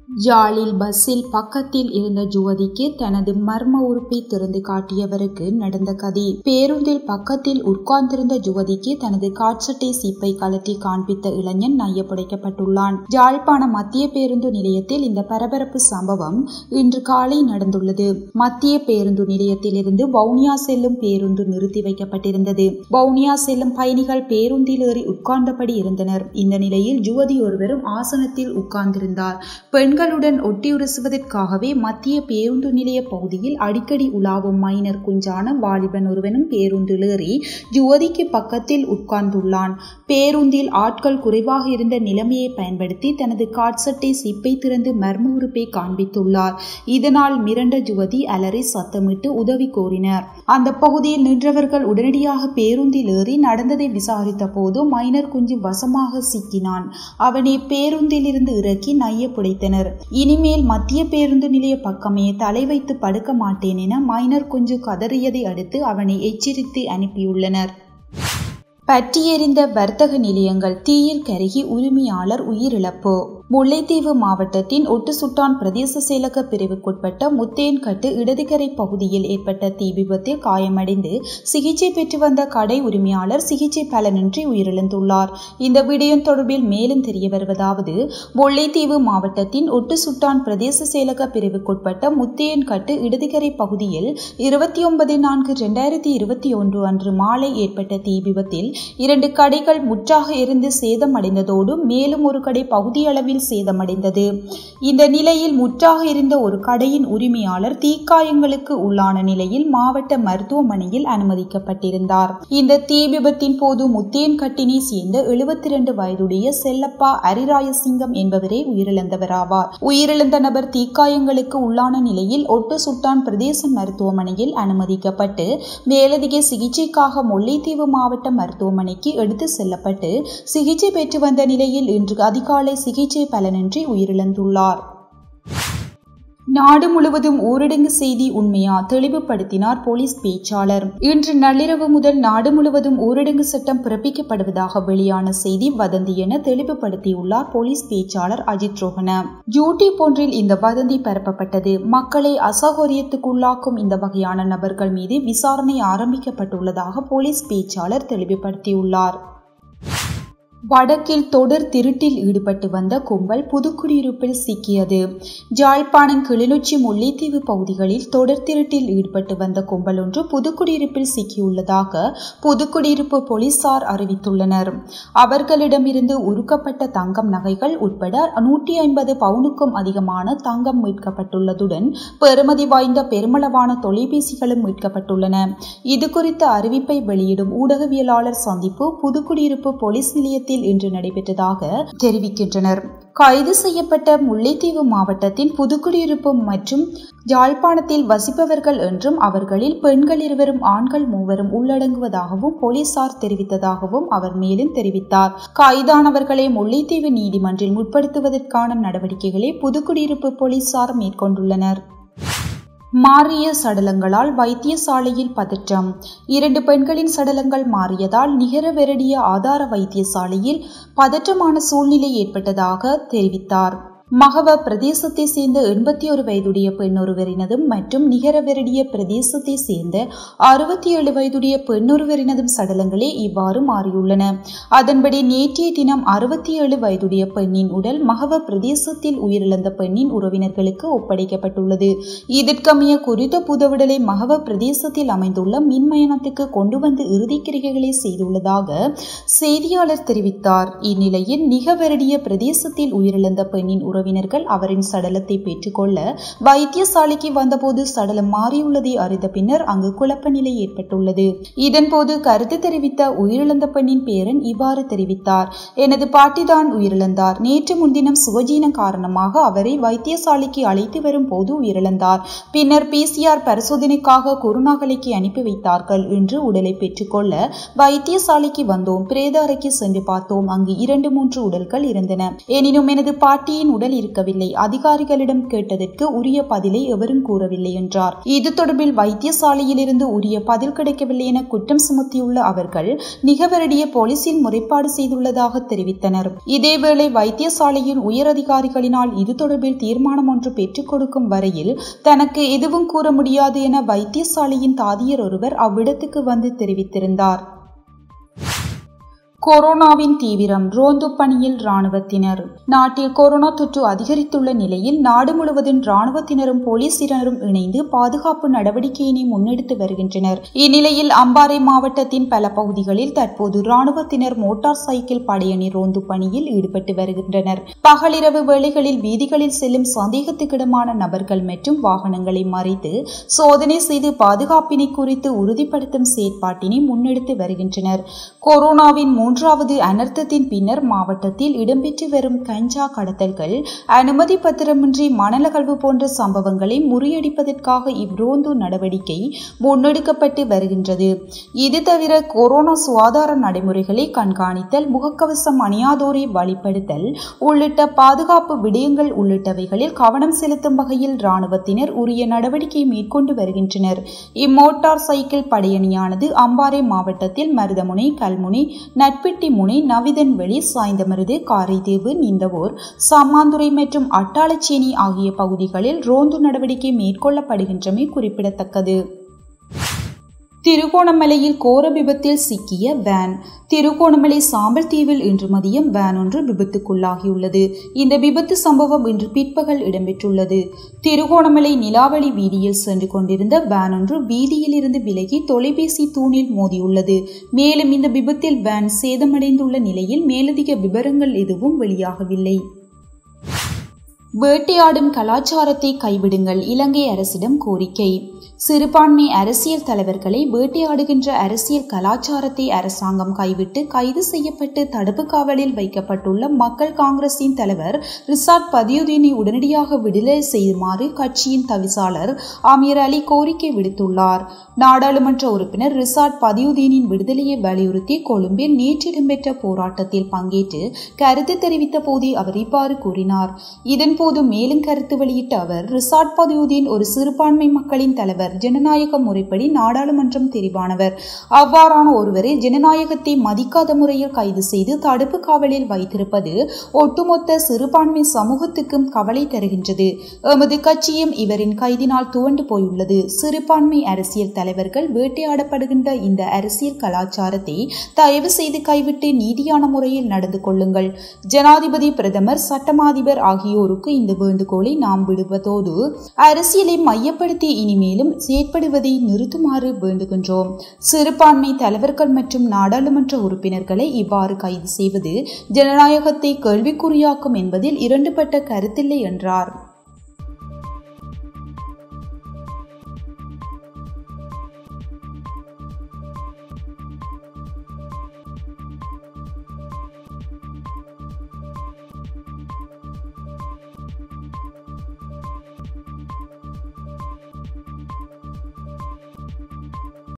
யாழில் பஸ்ஸில் பக்கத்தில் இருந்த ஜுவதிக்கு தனது மர்ம உறுப்பை திறந்து காட்டியவருக்கு நடந்த கதி பேருந்தில் பக்கத்தில் உட்கார்ந்திருந்த ஜுவதிக்கு தனது காட்சட்டை சீப்பை கலட்டி காண்பித்த இளைஞன் நையப்படைக்கப்பட்டுள்ளான் யாழ்ப்பாண மத்திய பேருந்து நிலையத்தில் இந்த பரபரப்பு சம்பவம் இன்று காலை நடந்துள்ளது மத்திய பேருந்து நிலையத்திலிருந்து வவுனியா செல்லும் பேருந்து நிறுத்தி வைக்கப்பட்டிருந்தது வவுனியா செல்லும் பயணிகள் பேருந்தில் ஏறி உட்கார்ந்தபடி இருந்தனர் இந்த நிலையில் ஜுவதி ஒருவரும் ஆசனத்தில் உட்கார்ந்திருந்தார் பெண்கள் பெண்களுடன் ஒட்டியுரசுவதற்காகவே மத்திய பேருந்து நிலைய பகுதியில் அடிக்கடி உலாவும் மைனர் குஞ்சான வாலிபன் ஒருவனும் பேருந்தில் ஏறி யுவதிக்கு பக்கத்தில் உட்கார்ந்துள்ளான் பேருந்தில் ஆட்கள் குறைவாக இருந்த நிலைமையை பயன்படுத்தி தனது காட்சட்டை சிப்பை திறந்து மர்ம உறுப்பை காண்பித்துள்ளார் இதனால் மிரண்ட ஜுவதி அலறி சத்தமிட்டு உதவி கோரினர் அந்த பகுதியில் நின்றவர்கள் உடனடியாக பேருந்தில் ஏறி நடந்ததை விசாரித்த போது மைனர் குஞ்சு வசமாக சிக்கினான் அவனை பேருந்தில் இருந்து இறக்கி நைய புடைத்தனர் இனிமேல் மத்திய பேருந்து நிலைய பக்கமே தலை வைத்து படுக்க மாட்டேன் என மைனர் குஞ்சு கதறியதை அடுத்து அவனை எச்சரித்து அனுப்பியுள்ளனர் பற்றியெறிந்த வர்த்தக நிலையங்கள் தீயில் கருகி உரிமையாளர் உயிரிழப்பு முல்லைத்தீவு மாவட்டத்தின் ஒட்டுசுட்டான் பிரதேச செயலக பிரிவுக்குட்பட்ட முத்தேன்கட்டு இடதுகரை பகுதியில் ஏற்பட்ட தீ விபத்தில் காயமடைந்து சிகிச்சை பெற்று வந்த கடை உரிமையாளர் சிகிச்சை பலனின்றி உயிரிழந்துள்ளார் இந்த விடயம் தொடர்பில் மேலும் தெரிய வருவதாவது முல்லைத்தீவு மாவட்டத்தின் ஒட்டுசுட்டான் பிரதேச செயலக பிரிவுக்குட்பட்ட முத்தேன்கட்டு இடதுகரை பகுதியில் இருபத்தி ஒன்பது நான்கு இரண்டாயிரத்தி இருபத்தி ஒன்று அன்று மாலை ஏற்பட்ட தீ விபத்தில் இரண்டு கடைகள் முற்றாக இருந்து சேதமடைந்ததோடு மேலும் ஒரு கடை பகுதியளவில் சேதமடைந்தது இந்த நிலையில் முற்றாக இருந்த ஒரு கடையின் உரிமையாளர் தீக்காயங்களுக்கு உள்ளான நிலையில் மாவட்ட மருத்துவமனையில் அனுமதிக்கப்பட்டிருந்தார் இந்த தீ விபத்தின் போது முத்தேன்கட்டினை சேர்ந்த எழுபத்தி இரண்டு வயதுடைய செல்லப்பா அரிராயசிங்கம் என்பவரே உயிரிழந்தவராவார் உயிரிழந்த நபர் தீக்காயங்களுக்கு உள்ளான நிலையில் ஒட்டு சுட்டான் பிரதேச மருத்துவமனையில் அனுமதிக்கப்பட்டு மேலதிக சிகிச்சைக்காக முல்லைத்தீவு மாவட்ட மருத்துவமனைக்கு எடுத்து செல்லப்பட்டு சிகிச்சை பெற்று வந்த நிலையில் இன்று அதிகாலை சிகிச்சை பலனின்றி உயிரிழந்துள்ளார் நாடு முழுவதும் ஊரடங்கு செய்தி உண்மையா தெளிவுபடுத்தினார் போலீஸ் பேச்சாளர் இன்று நள்ளிரவு முதல் நாடு முழுவதும் ஊரடங்கு சட்டம் பிறப்பிக்கப்படுவதாக வெளியான செய்தி வதந்தி என தெளிவுபடுத்தியுள்ளார் போலீஸ் பேச்சாளர் அஜித் ரோஹன யூடியூப் ஒன்றில் இந்த வதந்தி பரப்பப்பட்டது மக்களை அசௌகரியத்துக்குள்ளாக்கும் இந்த வகையான நபர்கள் மீது விசாரணை ஆரம்பிக்கப்பட்டுள்ளதாக போலீஸ் பேச்சாளர் தெளிவுபடுத்தியுள்ளார் வடக்கில் தொடர் திருட்டில் ஈடுபட்டு வந்த கும்பல் புதுக்குடியிருப்பில் சிக்கியது ஜாழ்ப்பாணம் கிளிநொச்சி முல்லைத்தீவு பகுதிகளில் தொடர் திருட்டில் ஈடுபட்டு வந்த கும்பல் ஒன்று புதுக்குடியிருப்பில் சிக்கியுள்ளதாக புதுக்குடியிருப்பு போலீசார் அறிவித்துள்ளனர் அவர்களிடமிருந்து உருக்கப்பட்ட தங்கம் நகைகள் உட்பட நூற்றி ஐம்பது பவுனுக்கும் அதிகமான தங்கம் மீட்கப்பட்டுள்ளதுடன் பெறுமதி வாய்ந்த பெருமளவான தொலைபேசிகளும் மீட்கப்பட்டுள்ளன இதுகுறித்த அறிவிப்பை வெளியிடும் ஊடகவியலாளர் சந்திப்பு புதுக்குடியிருப்பு போலீஸ் நிலையத்தில் மாவட்டத்தில் இன்று நடைபெற்றதாக தெரிவிக்கின்றனர் கைது செய்யப்பட்ட முல்லைத்தீவு மாவட்டத்தின் புதுக்குடியிருப்பு மற்றும் யாழ்ப்பாணத்தில் வசிப்பவர்கள் என்றும் அவர்களில் பெண்கள் இருவரும் ஆண்கள் மூவரும் உள்ளடங்குவதாகவும் போலீசார் தெரிவித்ததாகவும் அவர் மேலும் தெரிவித்தார் கைதானவர்களை முல்லைத்தீவு நீதிமன்றில் முற்படுத்துவதற்கான நடவடிக்கைகளை புதுக்குடியிருப்பு போலீசார் மேற்கொண்டுள்ளனர் மாறிய சடலங்களால் வைத்தியசாலையில் பதற்றம் இரண்டு பெண்களின் சடலங்கள் மாறியதால் நிகர வெரடிய ஆதார வைத்தியசாலையில் பதற்றமான சூழ்நிலை ஏற்பட்டதாக தெரிவித்தார் மகவ பிரதேசத்தை சேர்ந்த எண்பத்தி ஒரு வயதுடைய பெண் ஒருவரினதும் மற்றும் நிகரவெரடிய பிரதேசத்தை சேர்ந்த அறுபத்தி ஏழு வயதுடைய பெண்ணொருவரினதும் சடலங்களே இவ்வாறு மாறியுள்ளன அதன்படி நேற்றைய தினம் அறுபத்தி ஏழு வயதுடைய பெண்ணின் உடல் மகவ பிரதேசத்தில் உயிரிழந்த பெண்ணின் உறவினர்களுக்கு ஒப்படைக்கப்பட்டுள்ளது இதற்கமைய குறித்த புதவிடலை மகவ பிரதேசத்தில் அமைந்துள்ள மின்மயனத்துக்கு கொண்டு வந்து இறுதிக்கிரிகைகளை செய்துள்ளதாக செய்தியாளர் தெரிவித்தார் இந்நிலையில் நிகவெரடிய பிரதேசத்தில் உயிரிழந்த பெண்ணின் உறவினர்கள் அவரின் சடலத்தை பெற்றுக்கொள்ள வைத்தியசாலைக்கு வந்தபோது சடலம் மாறியுள்ளதை அறிந்த பின்னர் அங்கு குழப்ப நிலை ஏற்பட்டுள்ளது இதன்போது கருத்து தெரிவித்த உயிரிழந்த பெண்ணின் பேரன் இவ்வாறு தெரிவித்தார் எனது பாட்டிதான் உயிரிழந்தார் நேற்று முன்தினம் சுவஜீன காரணமாக அவரை வைத்தியசாலைக்கு அழைத்து வரும் போது உயிரிழந்தார் பின்னர் பிசிஆர் பரிசோதனைக்காக குருநாகலைக்கு அனுப்பி வைத்தார்கள் என்று உடலை பெற்றுக்கொள்ள வைத்தியசாலைக்கு வந்தோம் பிரேத அறைக்கு சென்று பார்த்தோம் அங்கு இரண்டு மூன்று உடல்கள் இருந்தன எனினும் எனது பாட்டியின் உடல் தகவல் இருக்கவில்லை அதிகாரிகளிடம் கேட்டதற்கு உரிய பதிலை எவரும் கூறவில்லை என்றார் இது தொடர்பில் வைத்தியசாலையில் இருந்து உரிய பதில் கிடைக்கவில்லை என குற்றம் சுமத்தியுள்ள அவர்கள் நிகவரடிய போலீசில் முறைப்பாடு செய்துள்ளதாக தெரிவித்தனர் இதேவேளை வைத்தியசாலையின் உயரதிகாரிகளினால் இது தொடர்பில் தீர்மானம் ஒன்று பெற்றுக் கொடுக்கும் வரையில் தனக்கு எதுவும் கூற முடியாது என வைத்தியசாலையின் தாதியர் ஒருவர் அவ்விடத்துக்கு வந்து தெரிவித்திருந்தார் கொரோனாவின் தீவிரம் ரோந்து பணியில் ராணுவத்தினர் நாட்டில் கொரோனா தொற்று அதிகரித்துள்ள நிலையில் நாடு முழுவதும் ராணுவத்தினரும் போலீசினரும் இணைந்து பாதுகாப்பு நடவடிக்கையினை முன்னெடுத்து வருகின்றனர் இந்நிலையில் அம்பாறை மாவட்டத்தின் பல பகுதிகளில் தற்போது ராணுவத்தினர் மோட்டார் சைக்கிள் படையணி ரோந்து பணியில் ஈடுபட்டு வருகின்றனர் பகலிரவு வேளைகளில் வீதிகளில் செல்லும் சந்தேகத்துக்கிடமான நபர்கள் மற்றும் வாகனங்களை மறைத்து சோதனை செய்து பாதுகாப்பினை குறித்து உறுதிப்படுத்தும் செயற்பாட்டினை முன்னெடுத்து வருகின்றனர் கொரோனாவின் மூன்றாவது அனர்த்தத்தின் பின்னர் மாவட்டத்தில் இடம்பெற்று வரும் கஞ்சா கடத்தல்கள் அனுமதி பத்திரமின்றி மணலகழ்வு போன்ற சம்பவங்களை முறியடிப்பதற்காக இவ்ரோந்து நடவடிக்கை முன்னெடுக்கப்பட்டு வருகின்றது இது தவிர கொரோனா சுகாதார நடைமுறைகளை கண்காணித்தல் முகக்கவசம் அணியாதோரை வழிப்படுத்தல் உள்ளிட்ட பாதுகாப்பு விடயங்கள் உள்ளிட்டவைகளில் கவனம் செலுத்தும் வகையில் ராணுவத்தினர் உரிய நடவடிக்கை மேற்கொண்டு வருகின்றனர் இம்மோட்டார் சைக்கிள் படையணியானது அம்பாறை மாவட்டத்தில் மருதமுனை கல்முனை நட்பிட்டி முனை நவிதன்வெளி சாய்ந்தமருது காரைதீவு நீந்தவூர் சம்மாந்துறை மற்றும் அட்டாளச்சேனி ஆகிய பகுதிகளில் ரோந்து நடவடிக்கை மேற்கொள்ளப்படுகின்றமை குறிப்பிடத்தக்கது திருகோணமலையில் கோர விபத்தில் சிக்கிய வேன் திருகோணமலை சாம்பல் தீவில் இன்று மதியம் வேன் ஒன்று விபத்துக்குள்ளாகியுள்ளது இந்த விபத்து சம்பவம் இன்று பிற்பகல் இடம்பெற்றுள்ளது திருகோணமலை நிலாவளி வீதியில் சென்று கொண்டிருந்த வேன் ஒன்று வீதியில் இருந்து விலகி தொலைபேசி தூணில் மோதியுள்ளது மேலும் இந்த விபத்தில் வேன் சேதமடைந்துள்ள நிலையில் மேலதிக விவரங்கள் எதுவும் வெளியாகவில்லை வேட்டையாடும் கலாச்சாரத்தை கைவிடுங்கள் இலங்கை அரசிடம் கோரிக்கை சிறுபான்மை அரசியல் தலைவர்களை வேட்டையாடுகின்ற அரசியல் கலாச்சாரத்தை அரசாங்கம் கைவிட்டு கைது செய்யப்பட்டு தடுப்பு காவலில் வைக்கப்பட்டுள்ள மக்கள் காங்கிரசின் தலைவர் ரிசாட் பதியுதீனை உடனடியாக விடுதலை செய்யுமாறு கட்சியின் தவிசாளர் அமீர் அலி கோரிக்கை விடுத்துள்ளார் நாடாளுமன்ற உறுப்பினர் ரிசாட் பதியுதீனின் விடுதலையை வலியுறுத்தி கொழும்பில் நேற்று இடம்பெற்ற போராட்டத்தில் பங்கேற்று கருத்து தெரிவித்த போதே அவர் இவ்வாறு கூறினார் இதன்போது மேலும் கருத்து வெளியிட்ட அவர் ரிசாட் பதியுதீன் ஒரு சிறுபான்மை மக்களின் தலைவர் ஜனநாயக முறைப்படி நாடாளுமன்றம் தெரிவானவர் அவ்வாறான ஒருவரை ஜனநாயகத்தை மதிக்காத முறையில் கைது செய்து தடுப்பு காவலில் வைத்திருப்பது ஒட்டுமொத்த சிறுபான்மை சமூகத்துக்கும் கவலை தருகின்றது எமது கட்சியும் இவரின் கைதினால் துவண்டு போயுள்ளது சிறுபான்மை அரசியல் தலைவர்கள் வேட்டையாடப்படுகின்ற இந்த அரசியல் கலாச்சாரத்தை தயவு செய்து கைவிட்டு நீதியான முறையில் நடந்து கொள்ளுங்கள் ஜனாதிபதி பிரதமர் சட்டமாதிபர் ஆகியோருக்கு இந்த வேண்டுகோளை நாம் விடுவதோடு அரசியலை மையப்படுத்தி இனிமேலும் செயற்படுவதை நிறுத்துமாறு வேண்டுகின்றோம் சிறுபான்மை தலைவர்கள் மற்றும் நாடாளுமன்ற உறுப்பினர்களை இவ்வாறு கைது செய்வது ஜனநாயகத்தை கேள்விக்குறியாக்கும் என்பதில் இரண்டுபட்ட கருத்தில்லை என்றார்